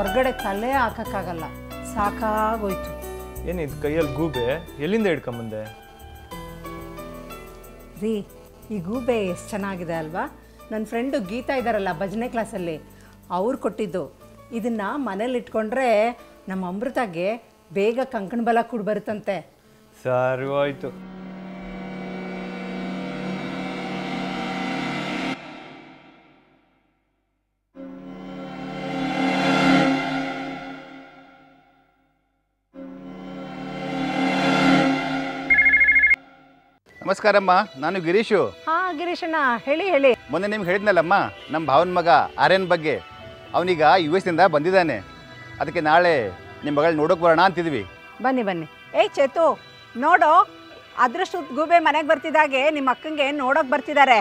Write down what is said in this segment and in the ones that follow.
ಹೊರಗಡೆ ತಲೆ ಹಾಕಕ್ಕಾಗಲ್ಲ ಸಾಕಾಗೋಯ್ತು ಏನಿದು ಕೈಯಲ್ಲಿ ಗೂಬೆ ಎಲ್ಲಿಂದ ಹಿಡ್ಕೊಂಬಂದೆ ರೀ ಈ ಗೂಬೆ ಎಷ್ಟು ಚೆನ್ನಾಗಿದೆ ಅಲ್ವಾ ನನ್ನ ಫ್ರೆಂಡು ಗೀತಾ ಇದ್ದಾರಲ್ಲ ಭಜನೆ ಕ್ಲಾಸಲ್ಲಿ ಅವ್ರು ಕೊಟ್ಟಿದ್ದು ಇದನ್ನು ಮನೇಲಿ ಇಟ್ಕೊಂಡ್ರೆ ನಮ್ಮ ಅಮೃತಾಗೆ ಬೇಗ ಕಂಕಣ ಬಲ ಕೂಡ ಬರುತ್ತಂತೆ ಸರಿ ಹೋಯ್ತು ನಮಸ್ಕಾರಮ್ಮ ನಾನು ಗಿರೀಶು ಹಾಂ ಗಿರೀಶಣ್ಣ ಹೇಳಿ ಹೇಳಿ ಮೊನ್ನೆ ನಿಮ್ಗೆ ಹೇಳಿದ್ನಲ್ಲಮ್ಮ ನಮ್ಮ ಭಾವನ ಮಗ ಆರ್ಯನ್ ಬಗ್ಗೆ ಅವನೀಗ ಯು ಎಸ್ನಿಂದ ಬಂದಿದ್ದಾನೆ ಅದಕ್ಕೆ ನಾಳೆ ನಿಮ್ಮ ಮಗಳು ನೋಡೋಕೆ ಬರೋಣ ಅಂತಿದ್ವಿ ಬನ್ನಿ ಬನ್ನಿ ಏಯ್ ಚೇತು ನೋಡು ಅದೃಷ್ಟ ಗೂಬೆ ಮನೆಗೆ ಬರ್ತಿದ್ದಾಗೆ ನಿಮ್ಮ ಅಕ್ಕಂಗೆ ನೋಡೋಕೆ ಬರ್ತಿದ್ದಾರೆ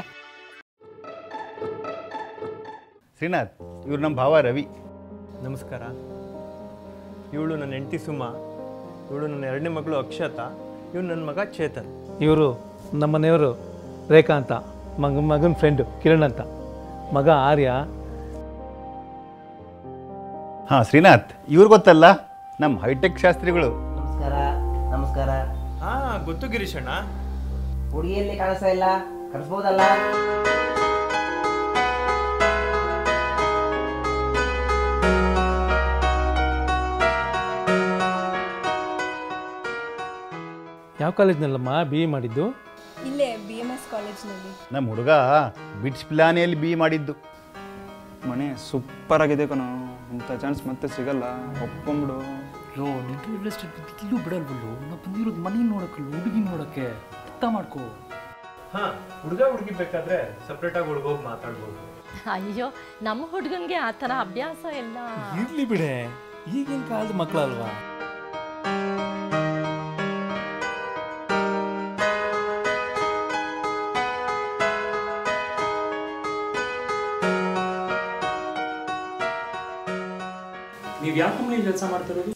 ಶ್ರೀನಾಥ್ ಇವ್ರು ನಮ್ಮ ಭಾವ ರವಿ ನಮಸ್ಕಾರ ಇವಳು ನನ್ನ ಹೆಂಡತಿ ಸುಮಾ ಇವಳು ನನ್ನ ಎರಡನೇ ಮಗಳು ಅಕ್ಷತಾ ಇವನು ನನ್ನ ಮಗ ಚೇತನ್ ಇವರು ನಮ್ಮ ಮನೆಯವರು ರೇಖಾ ಅಂತ ಮಗ ಮಗನ ಫ್ರೆಂಡು ಕಿರಣ್ ಅಂತ ಮಗ ಆರ್ಯ ಹಾಂ ಶ್ರೀನಾಥ್ ಇವ್ರು ಗೊತ್ತಲ್ಲ ನಮ್ಮ ಹೈಟೆಕ್ ಶಾಸ್ತ್ರಿಗಳು ನಮಸ್ಕಾರ ನಮಸ್ಕಾರ ಹಾಂ ಗೊತ್ತು ಗಿರೀಶಣ್ಣ ಹುಡುಗಿಯಲ್ಲಿ ಕಾಣಿಸ್ತಾ ಇಲ್ಲ ಕರೆಸ್ಬೋದಲ್ಲ ಯಾವ ಕಾಲೇಜ್ನಲ್ಲಮ್ಮ ಬಿ ಎ ಮಾಡಿದ್ದು ಇಲ್ಲೇ ಬಿ ಎಮ್ ಎಸ್ ಕಾಲೇಜ್ನಲ್ಲಿ ನಮ್ಮ ಹುಡುಗ ಬಿಟ್ಸ್ ಪ್ಲಾನಿಯಲ್ಲಿ ಬಿ ಮಾಡಿದ್ದು ಮನೆ ಸೂಪರ್ ಆಗಿದೆ ಕಣೋ ಇಂಥ ಚಾನ್ಸ್ ಮತ್ತೆ ಸಿಗಲ್ಲ ಒಪ್ಕೊಂಬಿಡು ಲೋ ನಿನ್ನ ರಿಯಲ್ ಎಸ್ಟೇಟ್ ಇಲ್ಲೂ ಬಿಡಲ್ವಲ್ಲು ನಾವು ಬಂದಿರೋದು ಮನೆ ನೋಡಕ್ಕಲ್ಲ ಹುಡುಗಿ ನೋಡಕ್ಕೆ ಅರ್ಥ ಮಾಡ್ಕೋ ಹಾಂ ಹುಡುಗ ಹುಡುಗಿ ಬೇಕಾದ್ರೆ ಸಪ್ರೇಟಾಗಿ ಹುಡುಗೋಗಿ ಮಾತಾಡ್ಬೋದು ಅಯ್ಯೋ ನಮ್ಮ ಹುಡುಗನ್ಗೆ ಆ ಥರ ಅಭ್ಯಾಸ ಎಲ್ಲ ಇರ್ಲಿ ಬಿಡೆ ಈಗಿನ ಕಾಲದ ಮಕ್ಕಳಲ್ವಾ ನೀವು ಯಾವ ಕಂಪ್ನಿ ಕೆಲಸ ಮಾಡ್ತಾ ಇರೋದು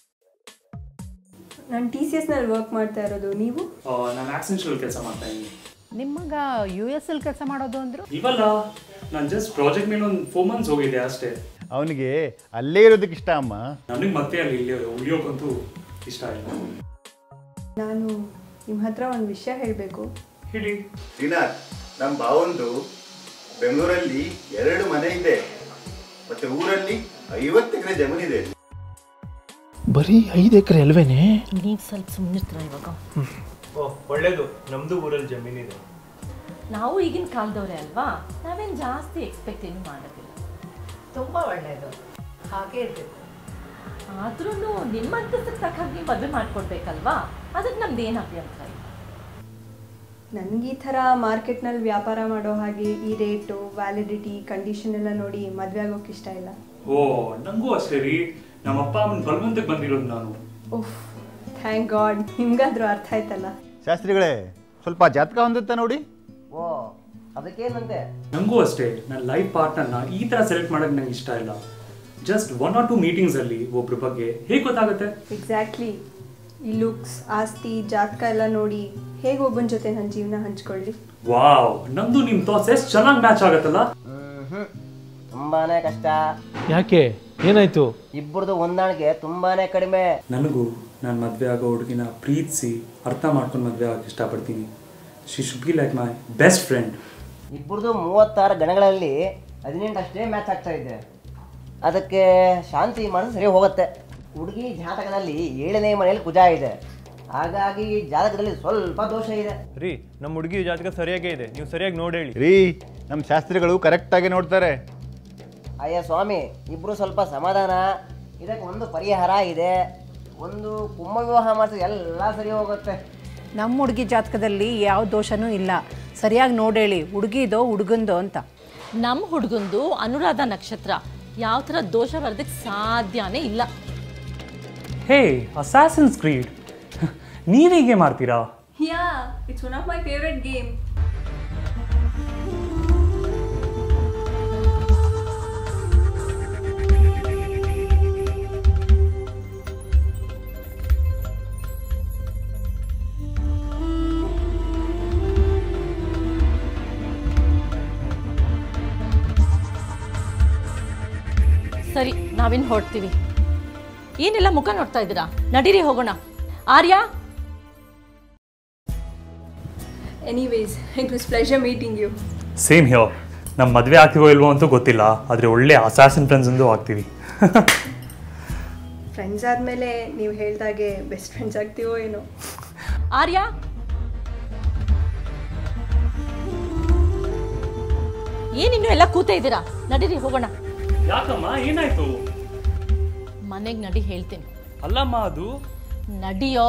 ನಾನು ಟಿ ಸಿ ಎಸ್ನಲ್ಲಿ ವರ್ಕ್ ಮಾಡ್ತಾ ಇರೋದು ನೀವು ನಾನು ಆಕ್ಸೆಂಚುರಲ್ ಕೆಲಸ ಮಾಡ್ತಾ ಇದ್ದೀನಿ ನಿಮ್ಮ ಮಗ ಯು ಎಸ್ ಅಲ್ಲಿ ಕೆಲಸ ಮಾಡೋದು ಅಂದರು ಇವಲ್ಲ ನಾನು ಜಸ್ಟ್ ಪ್ರಾಜೆಕ್ಟ್ ಮೇಲೆ ಒಂದು ಫೋರ್ ಮಂತ್ಸ್ ಹೋಗಿದ್ದೆ ಅಷ್ಟೇ ಅವನಿಗೆ ಅಲ್ಲೇ ಇರೋದಕ್ಕೆ ಇಷ್ಟ ಅಮ್ಮ ನನಗೆ ಮತ್ತೆ ಅಲ್ಲಿ ಇಲ್ಲಿ ಉಳಿಯೋಕ್ಕಂತೂ ಇಷ್ಟ ಇಲ್ಲ ನಾನು ನಿಮ್ಮ ಹತ್ರ ಒಂದು ವಿಷಯ ಹೇಳಬೇಕು ಹೇಳಿ ಶ್ರೀನಾಥ್ ನಮ್ಮ ಭಾವಂದು ಬೆಂಗಳೂರಲ್ಲಿ ಎರಡು ಮನೆ ಇದೆ ಮತ್ತೆ ಊರಲ್ಲಿ ಐವತ್ತು ಎಕರೆ ಜಮೀನಿದೆ ಬರೀ ಐದು ಎಕರೆ ಅಲ್ವೇನೆ ನೀವು ಸ್ವಲ್ಪ ಸುಮ್ಮನಿರ್ತೀರ ಇವಾಗ ಓ ಒಳ್ಳೇದು ನಮ್ಮದು ಊರಲ್ಲಿ ಜಮೀನಿದೆ ನಾವು ಈಗಿನ ಕಾಲದವ್ರೆ ಅಲ್ವಾ ನಾವೇನು ಜಾಸ್ತಿ ಎಕ್ಸ್ಪೆಕ್ಟ್ ಏನು ಮಾಡೋದಿಲ್ಲ ತುಂಬ ಒಳ್ಳೆಯದು ಹಾಗೆ ಇರಬೇಕು ಆದ್ರೂ ನಿಮ್ಮ ಅಂತಸ್ತಕ್ಕೆ ತಕ್ಕ ಹಾಗೆ ಮದುವೆ ಮಾಡ್ಕೊಡ್ಬೇಕಲ್ವಾ ಅದಕ್ಕೆ ನಮ್ದು ಏನು ಅಭ್ಯಂತರ ಇಲ್ಲ ನನಗೆ ಈ ಥರ ಮಾರ್ಕೆಟ್ನಲ್ಲಿ ವ್ಯಾಪಾರ ಮಾಡೋ ಹಾಗೆ ಈ ರೇಟು ವ್ಯಾಲಿಡಿಟಿ ಕಂಡೀಷನ್ ಎಲ್ಲ ನೋಡಿ ಮದುವೆ ಆಗೋಕೆ ಇಷ್ಟ ಇಲ್ಲ ಓ ನನಗೂ ಅಷ್ಟೇ ರೀ ನಮ್ಮ ಅಪ್ಪ ಅಮ್ಮನ ಬಲವಂತಕ್ಕೆ ಬಂದಿರೋದು ನಾನು ಓಹ್ ಥ್ಯಾಂಕ್ ಗಾಡ್ ನಿಮ್ಗಾದ್ರೂ ಅರ್ಥ ಆಯ್ತಲ್ಲ ಶಾಸ್ತ್ರಿಗಳೇ ಸ್ವಲ್ಪ ಜಾತಕ ಹೊಂದುತ್ತಾ ನೋಡಿ ಓ ಅದಕ್ಕೇನಂತೆ ನನಗೂ ಅಷ್ಟೇ ನನ್ನ ಲೈಫ್ ಪಾರ್ಟ್ನರ್ನ ಈ ಥರ ಸೆಲೆಕ್ಟ್ ಮಾಡೋಕ್ಕೆ ನಂಗೆ ಇಷ್ಟ ಇಲ್ಲ ಜಸ್ಟ್ ಒನ್ ಆರ್ ಟು ಮೀಟಿಂಗ್ಸಲ್ಲಿ ಒಬ್ರ ಬಗ್ಗೆ ಹೇಗೆ ಗೊತ್ತಾಗುತ್ತೆ ಎಕ್ಸಾಕ್ಟ್ಲಿ ಈ ಲುಕ್ಸ್ ಆಸ್ತಿ ಜಾತಕ ಎಲ್ಲ ನೋಡಿ ಹೇಗೆ ಒಬ್ಬನ ಜೊತೆ ನನ್ನ ಜೀವನ ಹಂಚ್ಕೊಳ್ಳಿ ವಾವ್ ನಂದು ನಿಮ್ಮ ಥಾಟ್ಸ್ ಎಷ್ಟು ಚೆನ್ನಾಗಿ ಮ್ಯಾಚ್ ಆಗತ್ತಲ್ಲ ಹ್ಮ್ ತುಂಬಾನೇ ಕಷ್ಟ ಯಾಕೆ ಏನಾಯ್ತು ಇಬ್ಬರದು ಹೊಂದಾಣಿಕೆ ತುಂಬಾನೇ ಕಡಿಮೆ ನನಗೂ ನಾನು ಮದುವೆ ಆಗೋ ಹುಡುಗಿನ ಪ್ರೀತಿಸಿ ಅರ್ಥ ಮಾಡ್ಕೊಂಡು ಮದುವೆ ಆಗಕ್ಕೆ ಇಷ್ಟಪಡ್ತೀನಿ she should be like my best friend ಇಬ್ಬರದು ಮೂವತ್ತಾರು ಗಣಗಳಲ್ಲಿ ಹದಿನೆಂಟು ಅಷ್ಟೇ ಮ್ಯಾಚ್ ಆಗ್ತಾ ಇದೆ ಅದಕ್ಕೆ ಶಾಂತಿ ಮನಸ್ಸು ಸರಿ ಹೋಗುತ್ತೆ ಹುಡುಗಿ ಜಾತಕದಲ್ಲಿ ಏಳನೇ ಮನೆಯಲ್ಲಿ ಕುಜ ಇದೆ ಹಾಗಾಗಿ ಜಾತಕದಲ್ಲಿ ಸ್ವಲ್ಪ ದೋಷ ಇದೆ ರೀ ನಮ್ಮ ಹುಡುಗಿ ಜಾತಕ ಸರಿಯಾಗೇ ಇದೆ ನೀವು ಸರಿಯಾಗಿ ನೋಡಿ ಹೇಳಿ ರೀ ನಮ್ಮ ಶಾಸ್ತ್ರಿಗಳು ಕರೆಕ್ಟಾಗಿ ನೋಡ್ತಾರೆ ಅಯ್ಯ ಸ್ವಾಮಿ ಇಬ್ಬರು ಸ್ವಲ್ಪ ಸಮಾಧಾನ ಇದಕ್ಕೆ ಒಂದು ಪರಿಹಾರ ಇದೆ ಒಂದು ಕುಂಭ ವಿವಾಹ ಮಾಡಿಸಿದ್ರೆ ಎಲ್ಲ ಸರಿ ಹೋಗುತ್ತೆ ನಮ್ಮ ಹುಡುಗಿ ಜಾತಕದಲ್ಲಿ ಯಾವ ದೋಷನೂ ಇಲ್ಲ ಸರಿಯಾಗಿ ನೋಡೇಳಿ ಹುಡುಗಿದೋ ಹುಡುಗಂದೋ ಅಂತ ನಮ್ಮ ಹುಡುಗಂದು ಅನುರಾಧ ನಕ್ಷತ್ರ ಯಾವ ಥರ ದೋಷ ಬರೋದಕ್ಕೆ ಸಾಧ್ಯನೇ ಇಲ್ಲ ಹೇ ಅಸಾಸಿನ್ಸ್ ಕ್ರೀಡ್ ನೀವೀಗೆ ಮಾಡ್ತೀರಾ yeah it's one of my favourite game ಸರಿ ನಾವಿನ್ನು ಹೊರಡ್ತೀವಿ ಏನೆಲ್ಲ ಮುಖ ನೋಡ್ತಾ ಇದ್ದೀರಾ ನಡೀರಿ ಹೋಗೋಣ Arya anyways it was pleasure meeting you same here ನಮ್ಮ ಮದುವೆ ಆಗ್ತೀವೋ ಇಲ್ವೋ ಅಂತೂ ಗೊತ್ತಿಲ್ಲ ಆದರೆ ಒಳ್ಳೆ ಅಸಾಸಿನ್ ಫ್ರೆಂಡ್ಸ್ ಎಂದು ಆಗ್ತೀವಿ ಫ್ರೆಂಡ್ಸ್ ಆದಮೇಲೆ ನೀವು ಹೇಳ್ದಾಗೆ ಬೆಸ್ಟ್ ಫ್ರೆಂಡ್ಸ್ ಆಗ್ತೀವೋ ಏನೋ ಆರ್ಯ ಏನಿನ್ನು ಎಲ್ಲ ಕೂತೇ ಇದ್ದೀರಾ ನಡೀರಿ ಹೋಗೋಣ ಯಾಕಮ್ಮ ಏನಾಯ್ತು ಮನೆಗೆ ನಡಿ ಹೇಳ್ತೀನಿ ಅಲ್ಲಮ್ಮ ಅದು ನಡಿಯೋ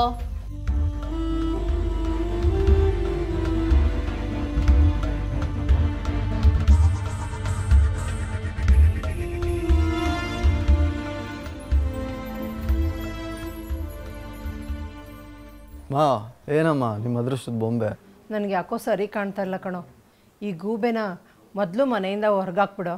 ಮಾ ಏನಮ್ಮ ನಿಮ್ಮ ಅದೃಷ್ಟದ ಬೊಂಬೆ ನನಗೆ ಯಾಕೋ ಸರಿ ಕಾಣ್ತಾ ಇಲ್ಲ ಕಣೋ ಈ ಗೂಬೆನ ಮೊದಲು ಮನೆಯಿಂದ ಹೊರಗಾಕ್ಬಿಡೋ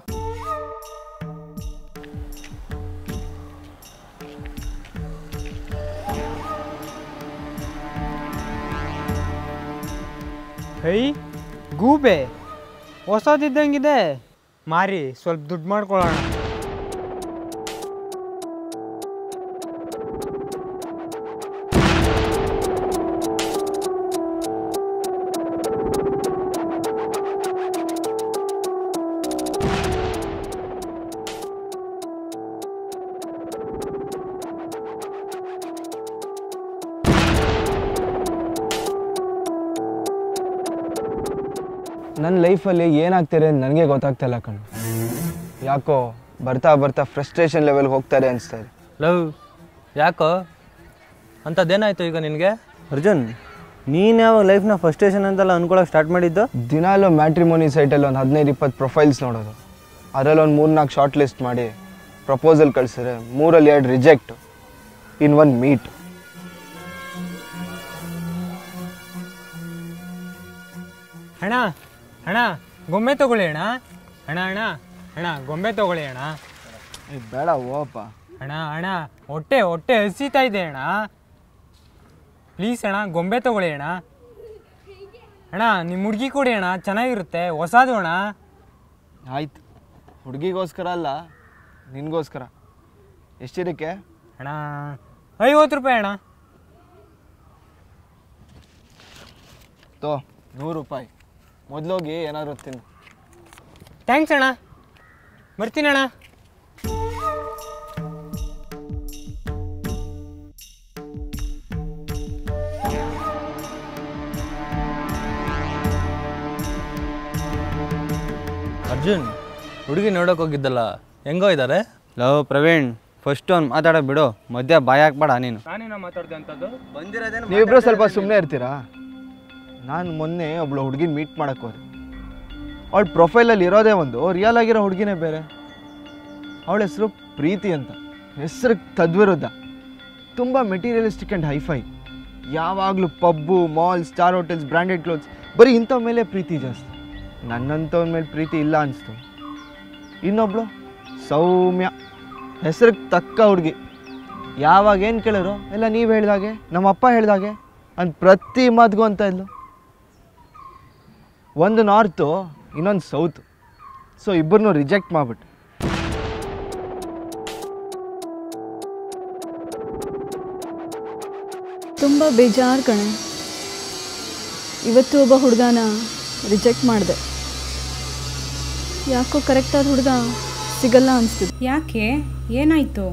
ಹೈ ಗೂಬೆ ಹೊಸದಿದ್ದಂಗಿದೆ ಮಾರಿ ಸ್ವಲ್ಪ ದುಡ್ಡು ಮಾಡ್ಕೊಳ್ಳೋಣ ನನ್ನ ಲೈಫಲ್ಲಿ ಏನಾಗ್ತಿದೆ ಅಂತ ನನಗೆ ಗೊತ್ತಾಗ್ತಿಲ್ಲ ಕಣು ಯಾಕೋ ಬರ್ತಾ ಬರ್ತಾ ಫ್ರಸ್ಟ್ರೇಷನ್ ಲೆವೆಲ್ ಹೋಗ್ತಾರೆ ಅನಿಸ್ತಾರೆ ಲವ್ ಯಾಕೋ ಅಂಥದ್ದೇನಾಯ್ತು ಈಗ ನಿನಗೆ ಅರ್ಜುನ್ ನೀನು ಯಾವಾಗ ಲೈಫ್ನ ಫಸ್ಟೇಷನ್ ಅಂತೆಲ್ಲ ಅನ್ಕೊಳಕ್ಕೆ ಸ್ಟಾರ್ಟ್ ಮಾಡಿದ್ದು ದಿನಾಲು ಮ್ಯಾಟ್ರಿಮೋನಿ ಸೈಟಲ್ಲಿ ಒಂದು ಹದಿನೈದು ಇಪ್ಪತ್ತು ಪ್ರೊಫೈಲ್ಸ್ ನೋಡೋದು ಅದರಲ್ಲಿ ಒಂದು ಮೂರು ನಾಲ್ಕು ಶಾರ್ಟ್ ಲಿಸ್ಟ್ ಮಾಡಿ ಪ್ರಪೋಸಲ್ ಕಳ್ಸಿದ್ರೆ ಮೂರಲ್ಲಿ ಎರಡು ರಿಜೆಕ್ಟ್ ಇನ್ ಒನ್ ಮೀಟ್ ಅಣ್ಣ ಅಣ್ಣ ಗೊಂಬೆ ತಗೊಳ್ಳಿ ಅಣ್ಣ ಅಣ್ಣ ಅಣ್ಣ ಅಣ್ಣ ಗೊಂಬೆ ತಗೊಳ್ಳಿ ಅಣ್ಣ ಬೇಡ ಓಪ ಅಣ್ಣ ಅಣ್ಣ ಹೊಟ್ಟೆ ಹೊಟ್ಟೆ ಹಸಿತಾ ಇದೆ ಅಣ್ಣ ಪ್ಲೀಸ್ ಅಣ್ಣ ಗೊಂಬೆ ತಗೊಳ್ಳಿ ಅಣ್ಣ ಅಣ್ಣ ನಿಮ್ಮ ಹುಡುಗಿ ಕೊಡಿ ಅಣ್ಣ ಚೆನ್ನಾಗಿರುತ್ತೆ ಹೊಸದು ಅಣ್ಣ ಆಯ್ತು ಹುಡುಗಿಗೋಸ್ಕರ ಅಲ್ಲ ನಿನಗೋಸ್ಕರ ಎಷ್ಟಿದಕ್ಕೆ ಅಣ್ಣ ಐವತ್ತು ರೂಪಾಯಿ ಅಣ್ಣ ತೋ ನೂರು ರೂಪಾಯಿ ಮೊದಲೋಗಿ ಏನಾದ್ರು ತಿನ್ನು ಥ್ಯಾಂಕ್ಸ್ ಅಣ್ಣ ಬರ್ತೀನಿ ಅಣ್ಣ ಅರ್ಜುನ್ ಹುಡುಗಿ ನೋಡೋಕೆ ಹೋಗಿದ್ದಲ್ಲ ಹೆಂಗೋ ಇದ್ದಾರೆ ಲವ್ ಪ್ರವೀಣ್ ಫಸ್ಟ್ ಅವ್ನು ಮಾತಾಡೋ ಬಿಡು ಮಧ್ಯ ಬಾಯ್ ಹಾಕ್ಬೇಡ ನೀನು ನಾನೇನೋ ಮಾತಾಡ್ದೆ ಅಂತದ್ದು ನೀವಿಬ್ರು ಸ್ವಲ್ಪ ಸುಮ್ಮನೆ ಇರ್ತೀರಾ ನಾನು ಮೊನ್ನೆ ಒಬ್ಳು ಹುಡುಗಿನ ಮೀಟ್ ಮಾಡಕ್ಕೆ ಹೋದೆ ಅವಳ ಪ್ರೊಫೈಲಲ್ಲಿ ಇರೋದೇ ಒಂದು ರಿಯಲ್ ಆಗಿರೋ ಹುಡುಗಿನೇ ಬೇರೆ ಅವಳ ಹೆಸರು ಪ್ರೀತಿ ಅಂತ ಹೆಸರು ತದ್ವಿರುದ್ಧ ತುಂಬ ಮೆಟೀರಿಯಲಿಸ್ಟಿಕ್ ಆ್ಯಂಡ್ ಹೈಫೈ ಯಾವಾಗಲೂ pub mall star hotels branded clothes ಬರೀ ಇಂಥವ್ ಮೇಲೆ ಪ್ರೀತಿ ಜಾಸ್ತಿ ನನ್ನಂಥವ್ನ ಮೇಲೆ ಪ್ರೀತಿ ಇಲ್ಲ ಅನಿಸ್ತು ಇನ್ನೊಬ್ಳು ಸೌಮ್ಯ ಹೆಸರಿಗೆ ತಕ್ಕ ಹುಡುಗಿ ಯಾವಾಗ ಏನು ಕೇಳಿದ್ರು ಎಲ್ಲ ನೀವು ಹೇಳ್ದಾಗೆ ನಮ್ಮಪ್ಪ ಹೇಳ್ದಾಗೆ ಅಂತ ಪ್ರತಿ ಮಾತಿಗೂ ಅಂತ ಇದ್ಲು ಒಂದು ನಾರ್ತು ಇನ್ನೊಂದು ಸೌತು ಸೊ ಇಬ್ಬರನ್ನೂ ರಿಜೆಕ್ಟ್ ಮಾಡಿಬಿಟ್ಟು ತುಂಬ ಬೇಜಾರು ಕಣೆ ಇವತ್ತು ಒಬ್ಬ ಹುಡುಗನ ರಿಜೆಕ್ಟ್ ಮಾಡಿದೆ ಯಾಕೋ ಕರೆಕ್ಟಾದ ಹುಡುಗ ಸಿಗಲ್ಲ ಅನಿಸ್ತಿದೆ ಯಾಕೆ ಏನಾಯ್ತು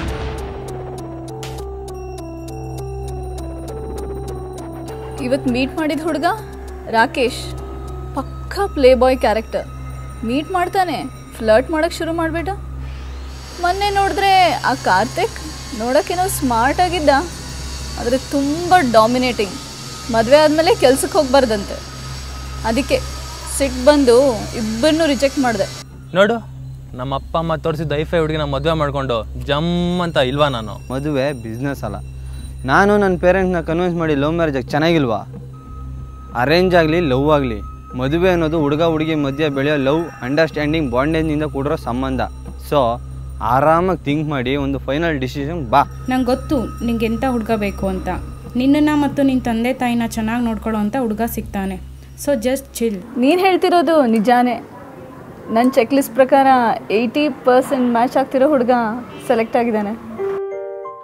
ಇವತ್ತು ಮೀಟ್ ಮಾಡಿದ ಹುಡುಗ ರಾಕೇಶ್ ಪಕ್ಕಾ ಪ್ಲೇ ಬಾಯ್ ಕ್ಯಾರೆಕ್ಟರ್ ಮೀಟ್ ಮಾಡ್ತಾನೆ ಫ್ಲರ್ಟ್ ಮಾಡೋಕ್ಕೆ ಶುರು ಮಾಡಿಬಿಟ್ಟ ಮೊನ್ನೆ ನೋಡಿದ್ರೆ ಆ ಕಾರ್ತಿಕ್ ನೋಡೋಕ್ಕೇನೋ ಸ್ಮಾರ್ಟ್ ಆಗಿದ್ದ ಆದರೆ ತುಂಬ ಡಾಮಿನೇಟಿಂಗ್ ಮದುವೆ ಆದಮೇಲೆ ಕೆಲ್ಸಕ್ಕೆ ಹೋಗ್ಬಾರ್ದಂತೆ ಅದಕ್ಕೆ ಸಿಟ್ಟು ಬಂದು ಇಬ್ಬರನ್ನೂ ರಿಜೆಕ್ಟ್ ಮಾಡಿದೆ ನೋಡು ನಮ್ಮ ಅಪ್ಪ ಅಮ್ಮ ತೋರಿಸಿದ ಐಫೈ ಹುಡುಗಿನ ಮದುವೆ ಮಾಡ್ಕೊಂಡು ಜಮ್ ಅಂತ ಇಲ್ವಾ ನಾನು ಮದುವೆ ಬಿಸ್ನೆಸ್ ಅಲ್ಲ ನಾನು ನನ್ನ ಪೇರೆಂಟ್ಸ್ನ ಕನ್ವಿನ್ಸ್ ಮಾಡಿ ಲವ್ ಮ್ಯಾರೇಜ್ ಚೆನ್ನಾಗಿಲ್ವಾ ಅರೇಂಜ್ ಆಗಲಿ ಲವ್ ಆಗಲಿ ಮದುವೆ ಅನ್ನೋದು ಹುಡುಗ ಹುಡುಗಿ ಮಧ್ಯೆ ಬೆಳೆಯೋ ಲವ್ ಅಂಡರ್ಸ್ಟ್ಯಾಂಡಿಂಗ್ ಬಾಂಡೇಜ್ನಿಂದ ಕೂಡಿರೋ ಸಂಬಂಧ ಸೊ ಆರಾಮಾಗಿ ಥಿಂಕ್ ಮಾಡಿ ಒಂದು ಫೈನಲ್ ಡಿಸಿಷನ್ ಬಾ ನಂಗೆ ಗೊತ್ತು ನಿಂಗೆ ಎಂಥ ಹುಡುಗ ಬೇಕು ಅಂತ ನಿನ್ನನ್ನು ಮತ್ತು ನಿನ್ನ ತಂದೆ ತಾಯಿನ ಚೆನ್ನಾಗಿ ನೋಡ್ಕೊಳ್ಳೋ ಅಂತ ಹುಡುಗ ಸಿಗ್ತಾನೆ ಸೊ ಜಸ್ಟ್ ಚಿಲ್ ನೀನು ಹೇಳ್ತಿರೋದು ನಿಜಾನೇ ನನ್ನ ಚೆಕ್ ಲಿಸ್ಟ್ ಪ್ರಕಾರ ಏಯ್ಟಿ ಪರ್ಸೆಂಟ್ ಮ್ಯಾಚ್ ಆಗ್ತಿರೋ ಹುಡುಗ ಸೆಲೆಕ್ಟ್ ಆಗಿದ್ದಾನೆ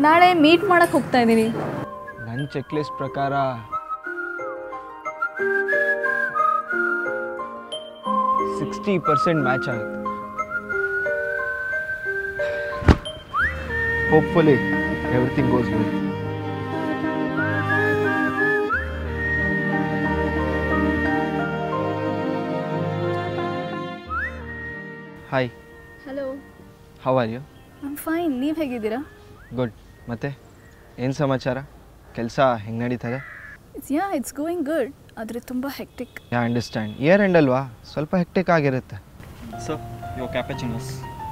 ನಾಳೆ ಮೀಟ್ ಮಾಡಕ್ಕೆ ಹೋಗ್ತಾ ಇದ್ದೀವಿ ನನ್ನ ಚೆಕ್ ಲಿಸ್ಟ್ ಪ್ರಕಾರ ಸಿಕ್ಸ್ಟಿ ಪರ್ಸೆಂಟ್ ಮ್ಯಾಚ್ ಆಗುತ್ತೆ hopefully everything goes well hi hello how are you I'm fine ನೀವು ಹೇಗಿದ್ದೀರಾ ಗುಡ್ ಮತ್ತೆ ಏನು ಸಮಾಚಾರ ಕೆಲಸ ಹೆಂಗೆ ನಡೀತದೆ it's yeah it's going good ಆದರೆ ತುಂಬ hectic yeah understand year end ಅಲ್ವಾ ಸ್ವಲ್ಪ ಹೆಕ್ಟಿಕ್ ಆಗಿರುತ್ತೆ so yo cappuccinos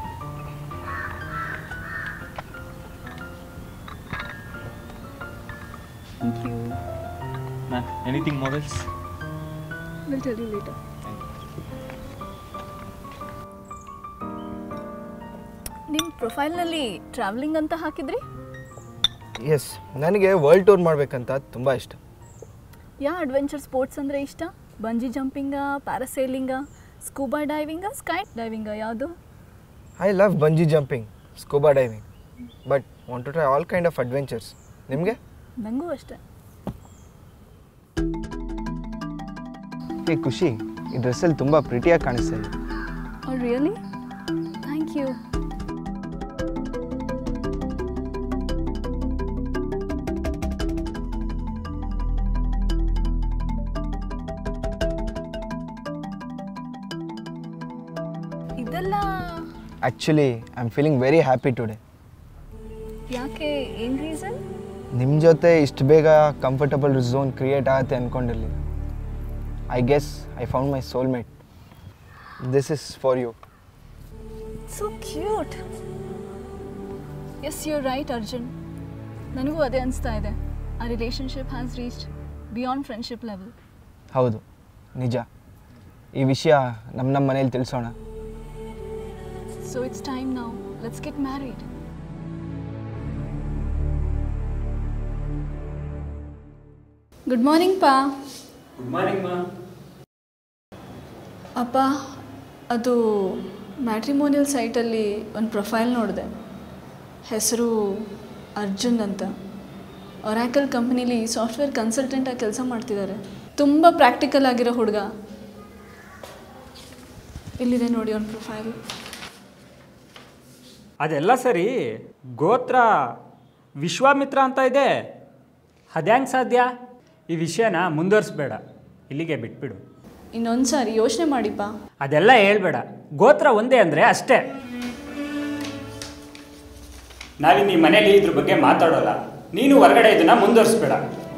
thank you ma'am anything mobiles will tell you later ನಿಮ್ಮ ಪ್ರೊಫೈಲ್ನಲ್ಲಿ ಟ್ರಾವೆಲಿಂಗ್ ಅಂತ ಹಾಕಿದ್ರಿ ಎಸ್ ನನಗೆ ವರ್ಲ್ಡ್ ಟೂರ್ ಮಾಡಬೇಕಂತ ತುಂಬ ಇಷ್ಟ ಯಾ ಅಡ್ವೆಂಚರ್ ಸ್ಪೋರ್ಟ್ಸ್ ಅಂದರೆ ಇಷ್ಟ ಬಂಜಿ ಜಂಪಿಂಗಾ ಪ್ಯಾರಾಸೈಲಿಂಗಾ ಸ್ಕೂಬಾ ಡೈವಿಂಗಾ ಸ್ಕೈ ಡೈವಿಂಗಾ ಯಾವುದು I love bungee jumping scuba diving but want to try all kind of adventures ನಿಮಗೆ ನನಗೂ ಅಷ್ಟೇ ಏ ಖುಷಿ ಈ ಡ್ರೆಸ್ಸಲ್ಲಿ ತುಂಬ ಪ್ರಿಟಿಯಾಗಿ ಕಾಣಿಸ್ತಾ ಇದೆ ರಿಯಲಿ ಥ್ಯಾಂಕ್ ಯು ಇದೆಲ್ಲ actually I am feeling very happy today ಯಾಕೆ ಏನು ರೀಸನ್ ನಿಮ್ಮ ಜೊತೆ ಇಷ್ಟು ಬೇಗ ಕಂಫರ್ಟಬಲ್ ಝೋನ್ ಕ್ರಿಯೇಟ್ ಆಗತ್ತೆ ಅಂದ್ಕೊಂಡಿರಲಿಲ್ಲ I guess I found my soulmate this is for you so cute yes you right Arjun ನನಗೂ ಅದೇ ಅನಿಸ್ತಾ ಇದೆ ಆ relationship has reached beyond friendship level ಹೌದು ನಿಜ ಈ ವಿಷಯ ನಮ್ಮ ನಮ್ಮ ಮನೇಲಿ ತಿಳಿಸೋಣ so it's time now let's get married good morning ಪಾ ಗುಡ್ ಮಾರ್ನಿಂಗ್ ಮಾ ಅಪ್ಪ ಅದು ಮ್ಯಾಟ್ರಿಮೋನಿಯಲ್ ಸೈಟಲ್ಲಿ ಒಂದು ಪ್ರೊಫೈಲ್ ನೋಡಿದೆ ಹೆಸರು ಅರ್ಜುನ್ ಅಂತ ಒರಾಕಲ್ ಕಂಪ್ನೀಲಿ ಸಾಫ್ಟ್ವೇರ್ ಕನ್ಸಲ್ಟೆಂಟಾಗಿ ಕೆಲಸ ಮಾಡ್ತಿದ್ದಾರೆ ತುಂಬ ಪ್ರಾಕ್ಟಿಕಲ್ ಆಗಿರೋ ಹುಡುಗ ಇಲ್ಲಿದೆ ನೋಡಿ ಒಂದು ಪ್ರೊಫೈಲ್ ಅದೆಲ್ಲ ಸರಿ ಗೋತ್ರ ವಿಶ್ವಾಮಿತ್ರ ಅಂತ ಇದೆ ಅದ್ಯಾಂಗೆ ಸಾಧ್ಯ ಈ ವಿಷಯನ ಮುಂದುವರಿಸ್ಬೇಡ ಇಲ್ಲಿಗೆ ಬಿಟ್ಬಿಡು ಇನ್ನೊಂದು ಸಾರಿ ಯೋಚನೆ ಮಾಡಿಪ್ಪ ಅದೆಲ್ಲ ಹೇಳ್ಬೇಡ ಗೋತ್ರ ಒಂದೇ ಅಂದರೆ ಅಷ್ಟೇ ನಾವಿನ್ನು ಈ ಮನೇಲಿ ಇದ್ರ ಬಗ್ಗೆ ಮಾತಾಡೋಲ್ಲ ನೀನು ಹೊರಗಡೆ ಇದನ್ನ ಮುಂದುವರಿಸ್ಬೇಡ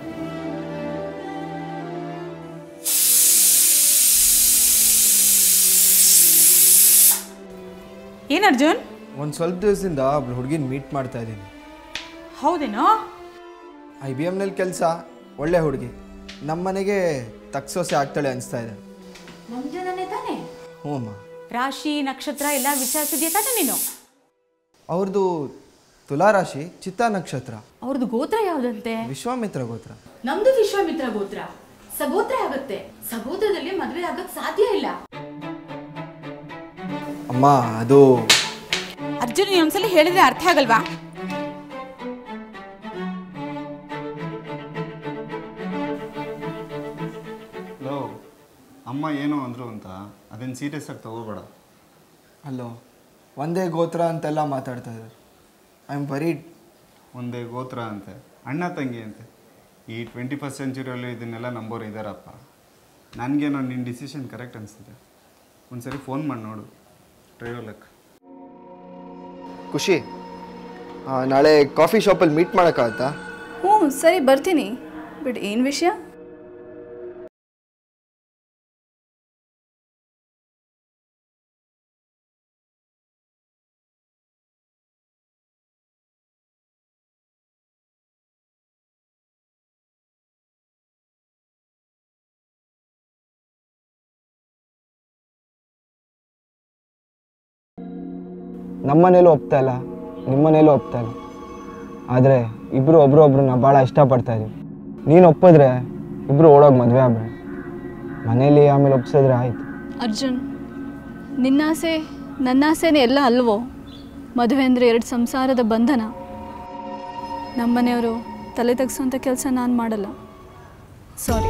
ಏನು ಅರ್ಜುನ್ ಒಂದು ಸ್ವಲ್ಪ ದಿವಸದಿಂದ ಒಬ್ಳು ಹುಡುಗಿನ ಮೀಟ್ ಮಾಡ್ತಾ ಇದ್ದೀನಿ ಹೌದೇನೋ ಐ ಬಿ ಎಮ್ನಲ್ಲಿ ಕೆಲಸ ಒಳ್ಳೆ ಹುಡುಗಿ ನಮ್ಮ ಮನೆಗೆ ತಕ್ಸೋಸೆ ಆಗ್ತಾಳೆ ಅನಿಸ್ತಾ ಇದೆ ನಮ್ಮ ಜನನೇ ತಾನೇ ಹ್ಞೂ ಅಮ್ಮ ರಾಶಿ ನಕ್ಷತ್ರ ಎಲ್ಲ ವಿಚಾರಿಸಿದ್ಯಾ ತಾನೇ ನೀನು ಅವ್ರದ್ದು ತುಲಾರಾಶಿ ಚಿತ್ತಾ ನಕ್ಷತ್ರ ಅವ್ರದ್ದು ಗೋತ್ರ ಯಾವ್ದಂತೆ ವಿಶ್ವಾಮಿತ್ರ ಗೋತ್ರ ನಮ್ದು ವಿಶ್ವಾಮಿತ್ರ ಗೋತ್ರ ಸಗೋತ್ರ ಆಗುತ್ತೆ ಸಗೋತ್ರದಲ್ಲಿ ಮದ್ವೆ ಆಗಕ್ ಸಾಧ್ಯ ಇಲ್ಲ ಅಮ್ಮ ಅದು ಅರ್ಜುನ್ ನೀನ್ ಒಂದ್ಸಲಿ ಹೇಳಿದ್ರೆ ಅರ್ಥ ಆಗಲ್ವಾ ಲೋ ಅಮ್ಮ ಏನೋ ಅಂದರು ಅಂತ ಅದನ್ನು ಸೀರಿಯಸ್ ಆಗಿ ತಗೋಬೇಡ ಅಲ್ಲೋ ಒಂದೇ ಗೋತ್ರ ಅಂತೆಲ್ಲ ಮಾತಾಡ್ತಾ ಇದ್ದಾರೆ ಐ ಆಮ್ ವರಿಡ್ ಒಂದೇ ಗೋತ್ರ ಅಂತೆ ಅಣ್ಣ ತಂಗಿ ಅಂತೆ ಈ ಟ್ವೆಂಟಿ ಫಸ್ಟ್ ಸೆಂಚುರಿಯಲ್ಲಿ ಇದನ್ನೆಲ್ಲ ನಂಬೋರು ಇದ್ದಾರಪ್ಪ ನನಗೇನೋ ನಿನ್ನ ಡಿಸಿಷನ್ ಕರೆಕ್ಟ್ ಅನಿಸ್ತಿದೆ ಒಂದ್ಸರಿ ಫೋನ್ ಮಾಡಿ ನೋಡು ಡ್ರೈವರ್ ಖುಷಿ ಆ, ನಾಳೆ ಕಾಫಿ ಶಾಪಲ್ಲಿ ಮೀಟ್ ಮಾಡೋಕ್ಕಾಗತ್ತಾ ಹ್ಞೂ ಸರಿ ಬರ್ತೀನಿ ಬಟ್ ಏನು ವಿಷಯ ನಮ್ಮ ಮನೇಲೂ ಒಪ್ತಾ ಇಲ್ಲ ನಿಮ್ಮ ಮನೇಲೂ ಒಪ್ತಾ ಇಲ್ಲ ಆದರೆ ಇಬ್ಬರು ಒಬ್ರು ಒಬ್ರನ್ನ ಭಾಳ ಇಷ್ಟಪಡ್ತಾ ಇದೀವಿ ನೀನು ಒಪ್ಪಿದ್ರೆ ಇಬ್ಬರು ಓಡೋಗಿ ಮದುವೆ ಆಗ್ಬೇಡ ಮನೇಲಿ ಆಮೇಲೆ ಒಪ್ಸಿದ್ರೆ ಆಯ್ತು ಅರ್ಜುನ್ ನಿನ್ನಾಸೆ ನನ್ನಾಸೆನೇ ಎಲ್ಲ ಅಲ್ವೋ ಮದುವೆ ಅಂದರೆ ಎರಡು ಸಂಸಾರದ ಬಂಧನ ನಮ್ಮ ಮನೆಯವರು ತಲೆ ತೆಗ್ಸೋಂಥ ಕೆಲಸ ನಾನು ಮಾಡಲ್ಲ ಸಾರಿ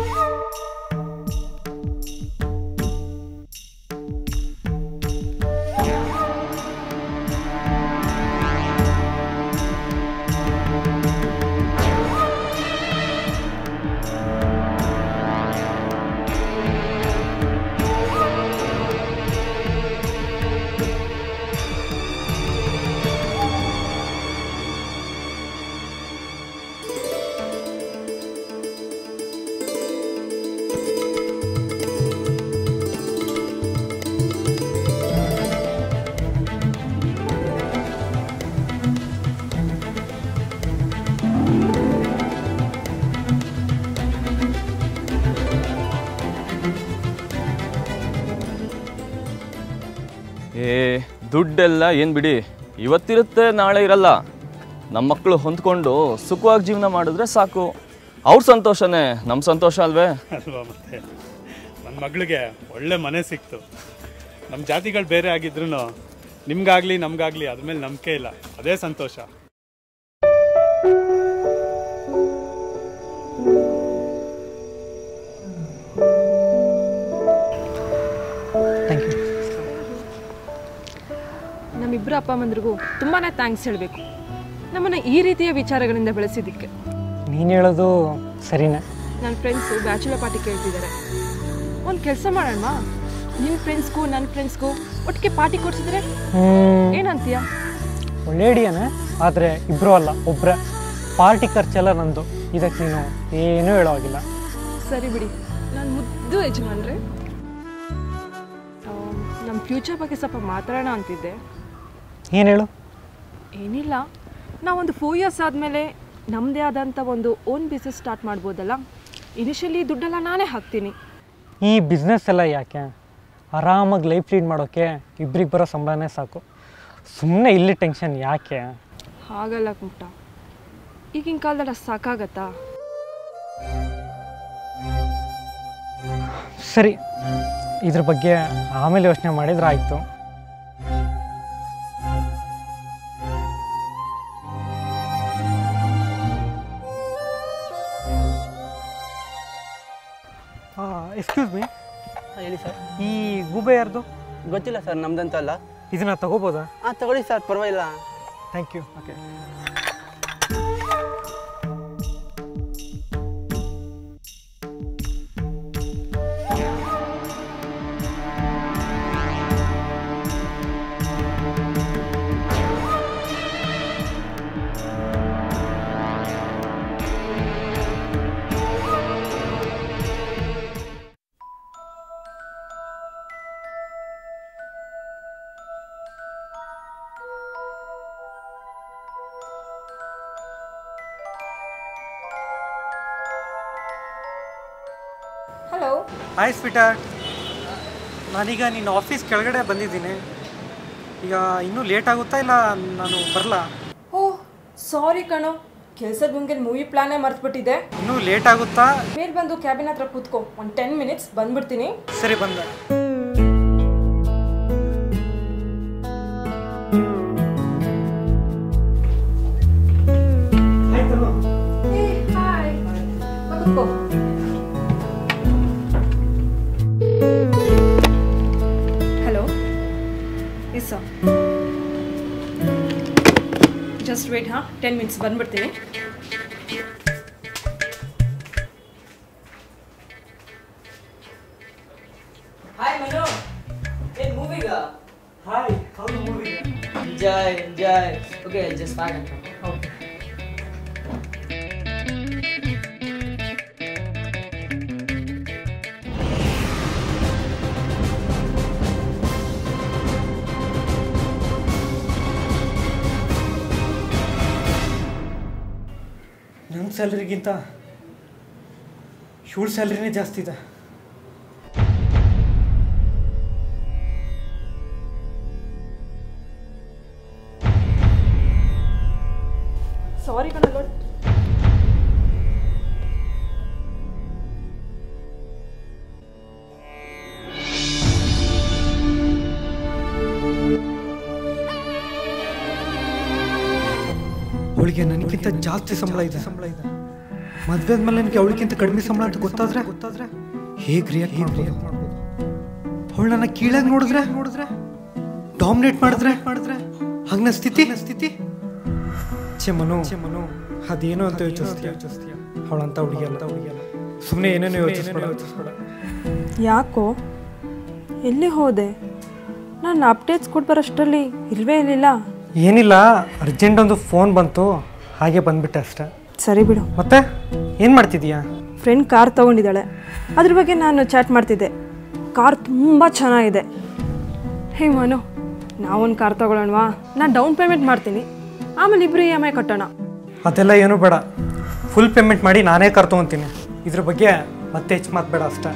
ಏ ದುಡ್ಡೆಲ್ಲ ಏನು ಬಿಡಿ ಇವತ್ತಿರುತ್ತೆ ನಾಳೆ ಇರಲ್ಲ ನಮ್ಮ ಮಕ್ಕಳು ಹೊಂದ್ಕೊಂಡು ಸುಖವಾಗಿ ಜೀವನ ಮಾಡಿದ್ರೆ ಸಾಕು ಅವ್ರ ಸಂತೋಷನೇ ನಮ್ಮ ಸಂತೋಷ ಅಲ್ವೇ ಅಲ್ವಾ ಮತ್ತೆ ನನ್ನ ಮಗಳಿಗೆ ಒಳ್ಳೆ ಮನೆ ಸಿಕ್ತು ನಮ್ಮ ಜಾತಿಗಳು ಬೇರೆ ಆಗಿದ್ರು ನಿಮ್ಗಾಗ್ಲಿ ನಮ್ಗಾಗ್ಲಿ ಅದ್ರ ಮೇಲೆ ನಂಬಿಕೆ ಇಲ್ಲ ಅದೇ ಸಂತೋಷ ಥ್ಯಾಂಕ್ ಯು ನಮ್ಮಿಬ್ಬರು ಅಪ್ಪ ಅಮ್ಮಂದ್ರಿಗೂ ತುಂಬಾ ಥ್ಯಾಂಕ್ಸ್ ಹೇಳಬೇಕು ನಮ್ಮನ್ನು ಈ ರೀತಿಯ ವಿಚಾರಗಳಿಂದ ಬೆಳೆಸಿದ್ದಕ್ಕೆ ನೀನು ಹೇಳೋದು ಸರಿನೇ ನನ್ನ ಫ್ರೆಂಡ್ಸು ಬ್ಯಾಚುಲರ್ ಪಾರ್ಟಿ ಕೇಳ್ತಿದ್ದಾರೆ ಒಂದು ಕೆಲಸ ಮಾಡೋಣ ನಿಮ್ಮ ಫ್ರೆಂಡ್ಸ್ಗೂ ನನ್ನ ಫ್ರೆಂಡ್ಸ್ಗೂ ಒಟ್ಟಿಗೆ ಪಾರ್ಟಿ ಕೊಡ್ಸಿದ್ರೆ ಹ್ಮ್. ಏನಂತೀಯ ಒಳ್ಳೆ ಐಡಿಯಾನೆ ಆದರೆ ಇಬ್ಬರು ಅಲ್ಲ ಒಬ್ಬರೇ ಪಾರ್ಟಿ ಖರ್ಚೆಲ್ಲ ನಂದು ಇದಕ್ಕೆ ನೀನು ಏನೂ ಹೇಳೋ ಹಾಗಿಲ್ಲ ಸರಿ ಬಿಡಿ ನಾನು ಮುದ್ದು ಯಜಮಾನ್ರೆ ನಮ್ಮ ಫ್ಯೂಚರ್ ಬಗ್ಗೆ ಸ್ವಲ್ಪ ಮಾತಾಡೋಣ ಅಂತಿದ್ದೆ ಏನು ಹೇಳು ಏನಿಲ್ಲ ನಾವೊಂದು ಫೋರ್ ಇಯರ್ಸ್ ಆದಮೇಲೆ ನಮ್ಮದೇ ಆದಂಥ ಒಂದು ಓನ್ ಬಿಸ್ನೆಸ್ ಸ್ಟಾರ್ಟ್ ಮಾಡ್ಬೋದಲ್ಲ ಇನಿಷಿಯಲಿ ದುಡ್ಡೆಲ್ಲ ನಾನೇ ಹಾಕ್ತೀನಿ ಈ ಬಿಸ್ನೆಸ್ ಎಲ್ಲ ಯಾಕೆ ಆರಾಮಾಗಿ ಲೈಫ್ ಲೀಡ್ ಮಾಡೋಕ್ಕೆ ಇಬ್ರಿಗೆ ಬರೋ ಸಂಬಳನೇ ಸಾಕು ಸುಮ್ಮನೆ ಇಲ್ಲಿ ಟೆನ್ಷನ್ ಯಾಕೆ ಹಾಗಲ್ಲ ಕುಂಟ ಈಗಿನ ಕಾಲದಲ್ಲಿ ಅಷ್ಟು ಸಾಕಾಗತ್ತಾ ಸರಿ ಇದ್ರ ಬಗ್ಗೆ ಆಮೇಲೆ ಯೋಚನೆ ಮಾಡಿದ್ರೆ ಆಯಿತು ಎಕ್ಸ್ಕ್ಯೂಸ್ ಮೀ ಹೇಳಿ ಸರ್ ಈ ಗೂಬೆ ಯಾರ್ದು ಗೊತ್ತಿಲ್ಲ ಸರ್ ನಮ್ದಂತೂ ಅಲ್ಲ ಇದನ್ನ ತಗೋಬೋದಾ ಹಾಂ ತಗೊಳ್ಳಿ ಸರ್ ಪರವಾಗಿಲ್ಲ thank you okay hello hi sweetheart ನಾನೀಗ ನಿನ್ನ ಆಫೀಸ್ ಕೆಳಗಡೆ ಬಂದಿದ್ದೀನಿ ಈಗ ಇನ್ನೂ ಲೇಟ್ ಆಗುತ್ತಾ ಇಲ್ಲ ನಾನು ಬರಲಾ ಓ ಸಾರಿ ಕಣೋ ಕೆಲಸದ ಮುಂಗೆ ಮೂವಿ ಪ್ಲಾನೇ ಮರ್ತ್ಬಿಟ್ಟಿದೆ ಇನ್ನೂ ಲೇಟ್ ಆಗುತ್ತಾ ಬೇರೆ ಬಂದು ಕ್ಯಾಬಿನ್ ಹತ್ರ ಕೂತ್ಕೋ ಒಂದು ಟೆನ್ ಮಿನಿಟ್ಸ್ ಬಂದ್ಬಿಡ್ತೀನಿ ಸರಿ ಬಂದೆ hello yes sir just wait ಹಾಂ ಟೆನ್ ಮಿನಿಟ್ಸ್ ಬಂದ್ಬಿಡ್ತೀನಿ ಹಾಯ್ ಮನು ಏನ್ ಮೂವಿಗ ಹಾಯ್ ಹೌದು movie enjoy enjoy okay just back ಅಂತ ಓಕೆ ನನ್ನ ಸ್ಯಾಲ್ರಿಗಿಂತ ಇವಳ ಸ್ಯಾಲ್ರಿನೇ ಜಾಸ್ತಿ ಇದೆ ಸಾರಿ ಕಣೋ ಅವಳಿಗೆ ಅವಳಿಗೆ ನನಗಿಂತ ಜಾಸ್ತಿ ಸಂಬಳ ಇದೆ ಸಂಬಳ ಇದೆ ಮದುವೆ ಆದ್ಮೇಲೆ ನನಗೆ ಅವಳಿಗಿಂತ ಕಡಿಮೆ ಸಂಬಳ ಅಂತ ಗೊತ್ತಾದ್ರೆ ಗೊತ್ತಾದ್ರೆ ಹೇಗೆ ರಿಯಾಕ್ಟ್ ಮಾಡ್ಬೋದು ಅವಳು ನನ್ನ ಕೀಳಾಗಿ ನೋಡಿದ್ರೆ ನೋಡಿದ್ರೆ ಡಾಮಿನೇಟ್ ಮಾಡಿದ್ರೆ ಮಾಡಿದ್ರೆ ಹಂಗ ಸ್ಥಿತಿ ಸ್ಥಿತಿ ಛೆ ಮನು ಛೆ ಮನು ಅದೇನೋ ಅಂತ ಯೋಚಿಸ್ತೀಯ ಯೋಚಿಸ್ತೀಯ ಅವಳಂತ ಹುಡುಗಿ ಅಂತ ಹುಡುಗಿ ಅಲ್ಲ ಸುಮ್ಮನೆ ಏನೇನೋ ಯೋಚಿಸ್ಬೇಡ ಯೋಚಿಸ್ಬೇಡ ಯಾಕೋ ಎಲ್ಲಿ ಹೋದೆ ನಾನು ಅಪ್ಡೇಟ್ಸ್ ಕೊಟ್ಟು ಬರೋಷ್ಟರಲ್ಲಿ ಇಲ್ವೇ ಇರಲಿಲ್ಲ ಏನಿಲ್ಲ ಅರ್ಜೆಂಟ್ ಒಂದು ಫೋನ್ ಬಂತು ಹಾಗೆ ಬಂದ್ಬಿಟ್ಟೆ ಅಷ್ಟೇ ಸರಿ ಬಿಡು ಮತ್ತೆ ಏನು ಮಾಡ್ತಿದೀಯಾ ಫ್ರೆಂಡ್ ಕಾರ್ ತೊಗೊಂಡಿದ್ದಾಳೆ ಅದ್ರ ಬಗ್ಗೆ ನಾನು ಚಾಟ್ ಮಾಡ್ತಿದ್ದೆ ಕಾರ್ ತುಂಬ ಚೆನ್ನಾಗಿದೆ ಹೇ ಮನು ನಾವೊಂದು ಕಾರ್ ತೊಗೊಳ್ಳೋಣವಾ ನಾನು ಡೌನ್ ಪೇಮೆಂಟ್ ಮಾಡ್ತೀನಿ ಆಮೇಲೆ ಇಬ್ಬರು ಇ ಎಮ್ ಐ ಕಟ್ಟೋಣ ಅದೆಲ್ಲ ಏನೂ ಬೇಡ ಫುಲ್ ಪೇಮೆಂಟ್ ಮಾಡಿ ನಾನೇ ಕಾರ್ ತೊಗೊತೀನಿ ಇದ್ರ ಬಗ್ಗೆ ಮತ್ತೆ ಹೆಚ್ಚು ಮಾತು ಬೇಡ ಅಷ್ಟೇ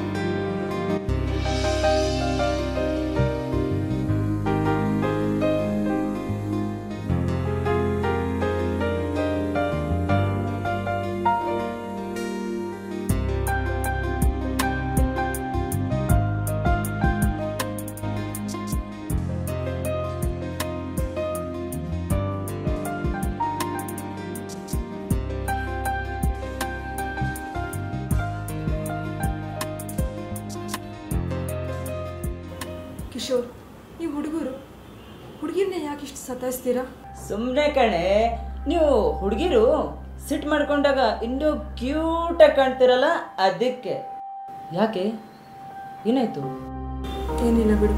ಕಿಶೋರ್ ನೀವು ಹುಡುಗರು ಹುಡುಗಿರ್ನ ಯಾಕೆ ಇಷ್ಟು ಸತಾಯಿಸ್ತೀರಾ ಸುಮ್ಮನೆ ಕಣೆ ನೀವು ಹುಡುಗಿರು ಸಿಟ್ ಮಾಡ್ಕೊಂಡಾಗ ಇನ್ನೂ ಕ್ಯೂಟಾಗಿ ಕಾಣ್ತಿರಲ್ಲ ಅದಕ್ಕೆ ಯಾಕೆ ಏನಾಯ್ತು ಏನಿಲ್ಲ ಬಿಡು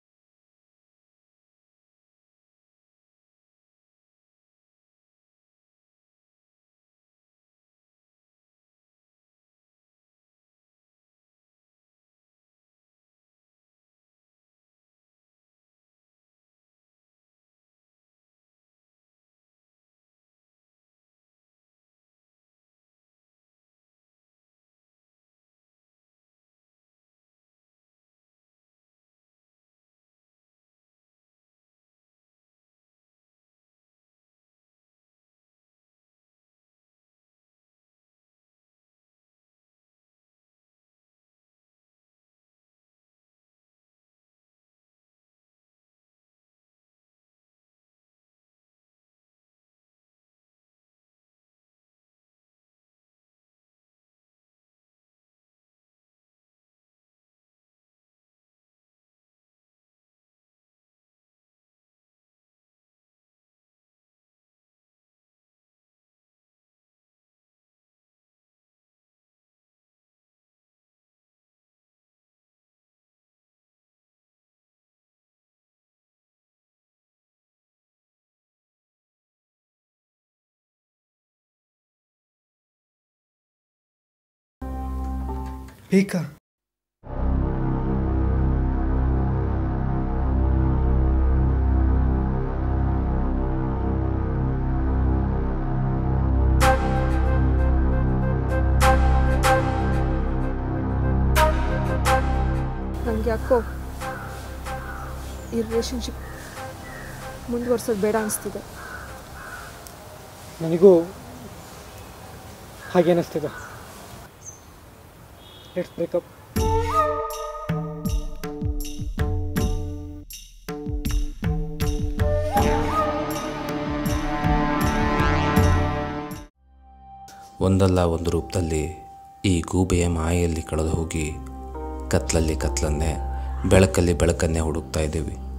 ಬೇಕಾ ನನಗೆ ಯಾಕೋ ಈ ರಿಲೇಷನ್ಶಿಪ್ ಮುಂದುವರ್ಸೋದು ಬೇಡ ಅನಿಸ್ತಿದೆ ನನಗೂ ಹಾಗೆ ಅನ್ನಿಸ್ತಿದೆ ಲೆಟ್ಸ್ ಬ್ರೇಕಪ್ ಒಂದಲ್ಲ ಒಂದು ರೂಪದಲ್ಲಿ ಈ ಗೂಬೆಯ ಮಾಯೆಯಲ್ಲಿ ಕಳೆದು ಹೋಗಿ ಕತ್ಲಲ್ಲಿ ಕತ್ಲನ್ನೇ ಬೆಳಕಲ್ಲಿ ಬೆಳಕನ್ನೇ ಹುಡುಕ್ತಾ ಇದ್ದೀವಿ